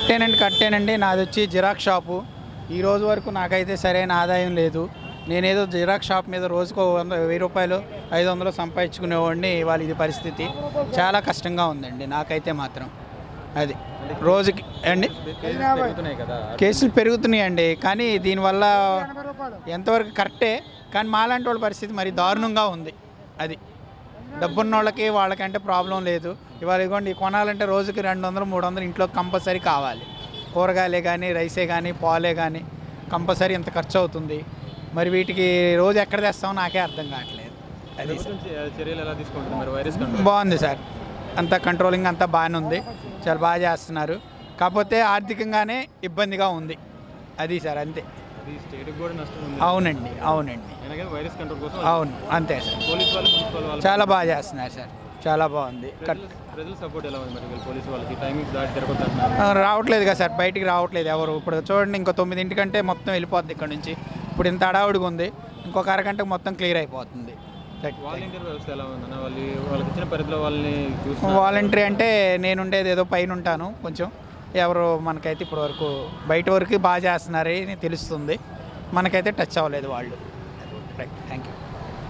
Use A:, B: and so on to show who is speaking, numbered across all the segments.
A: కట్టేనండి కట్టేనండి నాది వచ్చి xerox shop ఈ రోజు వరకు నాకైతే సరైన ఆదాయం లేదు నేనేదో జిరాక్స్ షాప్ మీద రోజుకో వంద వెయ్యి రూపాయలు ఐదు వందలు సంపాదించుకునేవాడిని ఇవాళ ఇది పరిస్థితి చాలా కష్టంగా ఉందండి నాకైతే మాత్రం అది రోజుకి అండి
B: పెరుగుతున్నాయి కదా
A: కేసులు పెరుగుతున్నాయండి కానీ దీనివల్ల ఎంతవరకు కరెక్టే కానీ మాలాంటి వాళ్ళ పరిస్థితి మరి దారుణంగా ఉంది అది డబ్బున్న వాళ్ళకి వాళ్ళకంటే ప్రాబ్లం లేదు ఇవాళ ఇదిగోండి కొనాలంటే రోజుకి రెండు వందలు మూడు వందలు ఇంట్లో కంపల్సరీ కావాలి కూరగాయలే కానీ రైసే కానీ పాలే కానీ కంపల్సరీ ఇంత ఖర్చు అవుతుంది మరి వీటికి రోజు ఎక్కడ తెస్తామో నాకే అర్థం కావట్లేదు అది
B: ప్రభుత్వం చే- చర్యలు ఎలా తీసుకుంటుంది మరి వైరస్ కంట్రోల్
A: బాగుంది సార్ అంతా కంట్రోలింగ్ అంతా బాగానే ఉంది చాలా బాగా చేస్తున్నారు కాకపోతే ఆర్థికంగానే ఇబ్బందిగా ఉంది అది సార్ అంతే
B: అది స్టేట్కి కూడా నష్టం ఉంది
A: అవునండి అవునండి
B: అయినా కానీ వైరస్ కంట్రోల్ కోసం
A: అవును అంతే సార్
B: పోలీస్ వాళ్ళు మున్సిపల్ వాళ్ళు
A: చాలా బాగా చేస్తున్నారు సార్ చాలా బాగుంది కట్-
B: ప్రజల ప్రజల సపోర్ట్ ఎలా ఉంది మరి వీళ్ళు పోలీసు వాళ్ళకి టైమింగ్స్ దాటి తిరగొద్దంటున్నారు
A: ఆ, రావట్లేదు కదా సార్ బయటికి రావట్లేదు ఎవరు ఇప్పుడు చూడండి ఇంకో తొమ్మిదింటికంటే మొత్తం వెళ్ళిపోద్ది ఇక్కడ నుంచి ఇప్పుడు ఇంత అడావుడిగా ఉంది ఇంకొక అరగంటకు మొత్తం క్లియర్ అయిపోతుంది
B: వాలంటీర్ వ్యవస్థ ఎలా ఉందన్న వాళ్ళు వాళ్ళకి ఇచ్చిన పరిధిలో వాళ్ళని చూసి
A: వాలంటరీ అంటే నేను ఉండేది ఏదో పైన ఉంటాను కొంచెం ఎవరు మనకైతే ఇప్పటి వరకు బయట వరకు బాగా చేస్తున్నారని తెలుస్తుంది మనకైతే టచ్ అవ్వలేదు వాళ్ళు రైట్ థ్యాంక్ యూ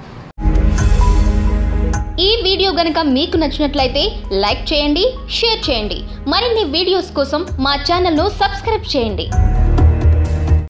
C: ఈ వీడియో గనుక మీకు నచ్చినట్లయితే లైక్ చేయండి షేర్ చేయండి మరిన్ని వీడియోస్ కోసం మా ఛానల్ను సబ్స్క్రైబ్ చేయండి